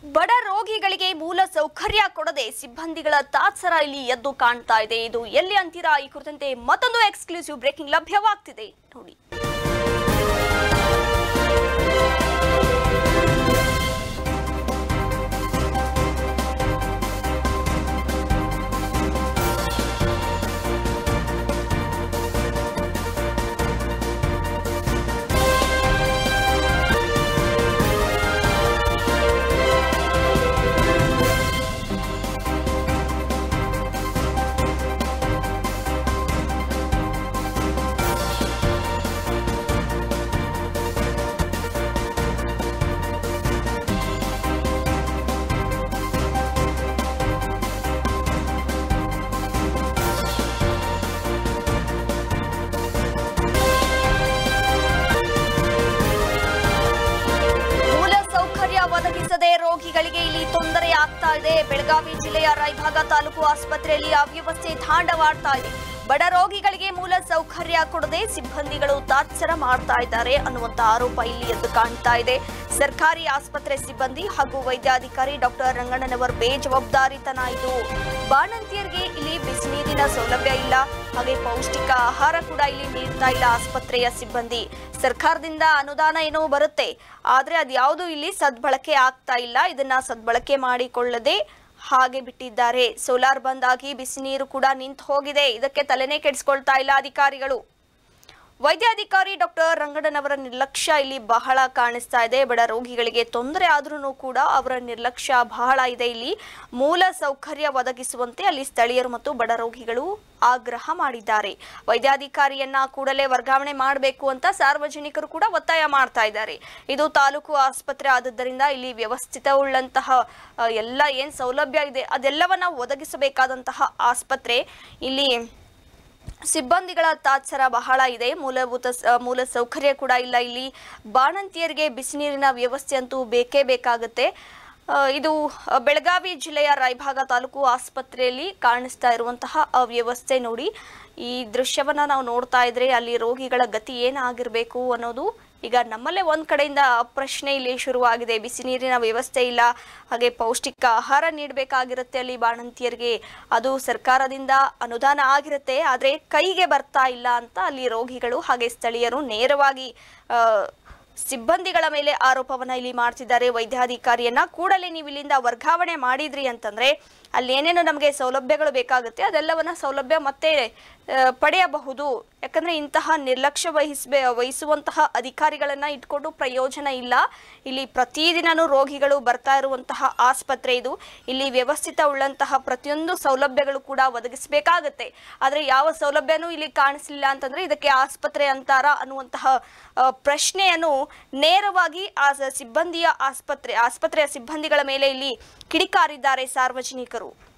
ಬಡ ರೋಗಿಗಳಿಗೆ ಮೂಲ ಸೌಕರ್ಯ ಕೊಡದೆ ಸಿಬ್ಬಂದಿಗಳ ತಾತ್ಸರ ಇಲ್ಲಿ ಎದ್ದು ಕಾಣ್ತಾ ಇದೆ ಇದು ಎಲ್ಲಿ ಅಂತೀರಾ ಈ ಕುರಿತಂತೆ ಮತ್ತೊಂದು ಎಕ್ಸ್ಕ್ಲೂಸಿವ್ ಬ್ರೇಕಿಂಗ್ ಲಭ್ಯವಾಗ್ತಿದೆ ನೋಡಿ ಮೂಲ ಸೌಕರ್ಯ ಒದಗಿಸದೆ ರೋಗಿಗಳಿಗೆ ಇಲ್ಲಿ ತೊಂದರೆ ಆಗ್ತಾ ಇದೆ ಬೆಳಗಾವಿ ಜಿಲ್ಲೆಯ ರಾಯಭಾಗ ತಾಲೂಕು ಆಸ್ಪತ್ರೆಯಲ್ಲಿ ಅವ್ಯವಸ್ಥೆ ತಾಂಡವಾಡ್ತಾ ಇದೆ ಬಡ ರೋಗಿಗಳಿಗೆ ಮೂಲ ಸೌಕರ್ಯ ಕೊಡದೆ ಸಿಬ್ಬಂದಿಗಳು ತಾತ್ಸರ ಮಾಡ್ತಾ ಇದ್ದಾರೆ ಅನ್ನುವಂತ ಆರೋಪ ಇಲ್ಲಿ ಎದ್ದು ಕಾಣ್ತಾ ಇದೆ ಸರ್ಕಾರಿ ಆಸ್ಪತ್ರೆ ಸಿಬ್ಬಂದಿ ಹಾಗೂ ವೈದ್ಯಾಧಿಕಾರಿ ಡಾಕ್ಟರ್ ರಂಗಣ್ಣನವರ್ ಬೇಜವಾಬ್ದಾರಿತನ ಇದು ಬಾಣಂತಿಯರಿಗೆ ಇಲ್ಲಿ ಬಿಸಿನೀರಿನ ಸೌಲಭ್ಯ ಇಲ್ಲ ಹಾಗೆ ಪೌಷ್ಟಿಕ ಆಹಾರ ಕೂಡ ಇಲ್ಲಿ ನೀಡ್ತಾ ಇಲ್ಲ ಆಸ್ಪತ್ರೆಯ ಸಿಬ್ಬಂದಿ ಸರ್ಕಾರದಿಂದ ಅನುದಾನ ಏನೋ ಬರುತ್ತೆ ಆದ್ರೆ ಅದ್ಯಾವುದು ಇಲ್ಲಿ ಸದ್ಬಳಕೆ ಆಗ್ತಾ ಇಲ್ಲ ಇದನ್ನ ಸದ್ಬಳಕೆ ಮಾಡಿಕೊಳ್ಳದೆ ಹಾಗೆ ಬಿಟ್ಟಿದ್ದಾರೆ ಸೋಲಾರ್ ಬಂದ್ ಆಗಿ ಬಿಸಿ ನೀರು ಕೂಡ ನಿಂತು ಹೋಗಿದೆ ಇದಕ್ಕೆ ತಲೆನೇ ಕೆಡಿಸ್ಕೊಳ್ತಾ ಇಲ್ಲ ಅಧಿಕಾರಿಗಳು ವೈದ್ಯಾಧಿಕಾರಿ ಡಾಕ್ಟರ್ ರಂಗಣ್ಣನವರ ನಿರ್ಲಕ್ಷ್ಯ ಇಲ್ಲಿ ಬಹಳ ಕಾಣಿಸ್ತಾ ಇದೆ ಬಡ ರೋಗಿಗಳಿಗೆ ತೊಂದರೆ ಆದ್ರೂ ಕೂಡ ಅವರ ನಿರ್ಲಕ್ಷ್ಯ ಬಹಳ ಇದೆ ಇಲ್ಲಿ ಮೂಲ ಸೌಕರ್ಯ ಒದಗಿಸುವಂತೆ ಅಲ್ಲಿ ಸ್ಥಳೀಯರು ಮತ್ತು ಬಡ ರೋಗಿಗಳು ಆಗ್ರಹ ಮಾಡಿದ್ದಾರೆ ವೈದ್ಯಾಧಿಕಾರಿಯನ್ನ ಕೂಡಲೇ ವರ್ಗಾವಣೆ ಮಾಡಬೇಕು ಅಂತ ಸಾರ್ವಜನಿಕರು ಕೂಡ ಒತ್ತಾಯ ಮಾಡ್ತಾ ಇದ್ದಾರೆ ಇದು ತಾಲೂಕು ಆಸ್ಪತ್ರೆ ಆದದ್ದರಿಂದ ಇಲ್ಲಿ ವ್ಯವಸ್ಥಿತವುಳ್ಳಂತಹ ಆ, ಎಲ್ಲ ಏನ್ ಸೌಲಭ್ಯ ಇದೆ ಅದೆಲ್ಲವನ್ನ ಒದಗಿಸಬೇಕಾದಂತಹ ಆಸ್ಪತ್ರೆ ಇಲ್ಲಿ ಸಿಬ್ಬಂದಿಗಳ ತಾತ್ಸರ ಬಹಳ ಇದೆ ಮೂಲಭೂತ ಸ- ಮೂಲ ಸೌಕರ್ಯ ಕೂಡ ಇಲ್ಲ ಇಲ್ಲಿ ಬಾಣಂತಿಯರಿಗೆ ಬಿಸಿ ನೀರಿನ ವ್ಯವಸ್ಥೆ ಅಂತೂ ಬೇಕೇ ಬೇಕಾಗುತ್ತೆ ಆ, ಇದು ಆ, ಬೆಳಗಾವಿ ಜಿಲ್ಲೆಯ ರಾಯಭಾಗ ತಾಲೂಕು ಆಸ್ಪತ್ರೆಯಲ್ಲಿ ಕಾಣಿಸ್ತಾ ಇರುವಂತಹ ಅವ್ಯವಸ್ಥೆ ನೋಡಿ ಈ ದೃಶ್ಯವನ್ನ ನಾವು ನೋಡ್ತಾ ಇದ್ರೆ ಅಲ್ಲಿ ರೋಗಿಗಳ ಗತಿ ಏನಾಗಿರ್ಬೇಕು ಅನ್ನೋದು ಈಗ ನಮ್ಮಲ್ಲೇ ಒಂದ್ ಕಡೆಯಿಂದ ಪ್ರಶ್ನೆ ಇಲ್ಲಿ ಶುರುವಾಗಿದೆ ಬಿಸಿ ನೀರಿನ ವ್ಯವಸ್ಥೆ ಇಲ್ಲ ಹಾಗೆ ಪೌಷ್ಟಿಕ ಆಹಾರ ನೀಡಬೇಕಾಗಿರುತ್ತೆ ಅಲ್ಲಿ ಬಾಣಂತಿಯರಿಗೆ ಅದು ಸರ್ಕಾರದಿಂದ ಅನುದಾನ ಆಗಿರುತ್ತೆ ಆದ್ರೆ ಕೈಗೆ ಬರ್ತಾ ಇಲ್ಲ ಅಂತ ಅಲ್ಲಿ ರೋಗಿಗಳು ಹಾಗೆ ಸ್ಥಳೀಯರು ನೇರವಾಗಿ ಆ, ಸಿಬ್ಬಂದಿಗಳ ಮೇಲೆ ಆರೋಪವನ್ನ ಇಲ್ಲಿ ಮಾಡ್ತಿದ್ದಾರೆ ವೈದ್ಯಾಧಿಕಾರಿಯನ್ನ ಕೂಡಲೇ ನೀವು ಇಲ್ಲಿಂದ ವರ್ಗಾವಣೆ ಮಾಡಿದ್ರಿ ಅಂತಂದ್ರೆ ಅಲ್ಲಿ ಏನೇನು ನಮಗೆ ಸೌಲಭ್ಯಗಳು ಬೇಕಾಗುತ್ತೆ ಅದೆಲ್ಲವನ್ನ ಸೌಲಭ್ಯ ಮತ್ತೆ ಆ, ಪಡೆಯಬಹುದು ಯಾಕಂದ್ರೆ ಇಂತಹ ನಿರ್ಲಕ್ಷ್ಯ ವಹಿಸ್ಬೇ ವಹಿಸುವಂತಹ ಅಧಿಕಾರಿಗಳನ್ನ ಇಟ್ಕೊಂಡು ಪ್ರಯೋಜನ ಇಲ್ಲ ಇಲ್ಲಿ ಪ್ರತಿದಿನನೂ ರೋಗಿಗಳು ಬರ್ತಾ ಇರುವಂತಹ ಆಸ್ಪತ್ರೆ ಇದು ಇಲ್ಲಿ ವ್ಯವಸ್ಥಿತ ಉಳ್ಳಂತಹ ಪ್ರತಿಯೊಂದು ಸೌಲಭ್ಯಗಳು ಕೂಡ ಒದಗಿಸಬೇಕಾಗತ್ತೆ ಆದ್ರೆ ಯಾವ ಸೌಲಭ್ಯನೂ ಇಲ್ಲಿ ಕಾಣಿಸಲಿಲ್ಲ ಅಂತಂದ್ರೆ ಇದಕ್ಕೆ ಆಸ್ಪತ್ರೆ ಅಂತಾರ ಅನ್ನುವಂತಹ ಆ, ಪ್ರಶ್ನೆಯನ್ನು ನೇರವಾಗಿ ಆ ಸ- ಸಿಬ್ಬಂದಿಯ ಆಸ್ಪತ್ರೆ ಆಸ್ಪತ್ರೆಯ ಸಿಬ್ಬಂದಿಗಳ ಮೇಲೆ ಇಲ್ಲಿ ಕಿಡಿಕಾರಿದ್ದಾರೆ ಸಾರ್ವಜನಿಕರು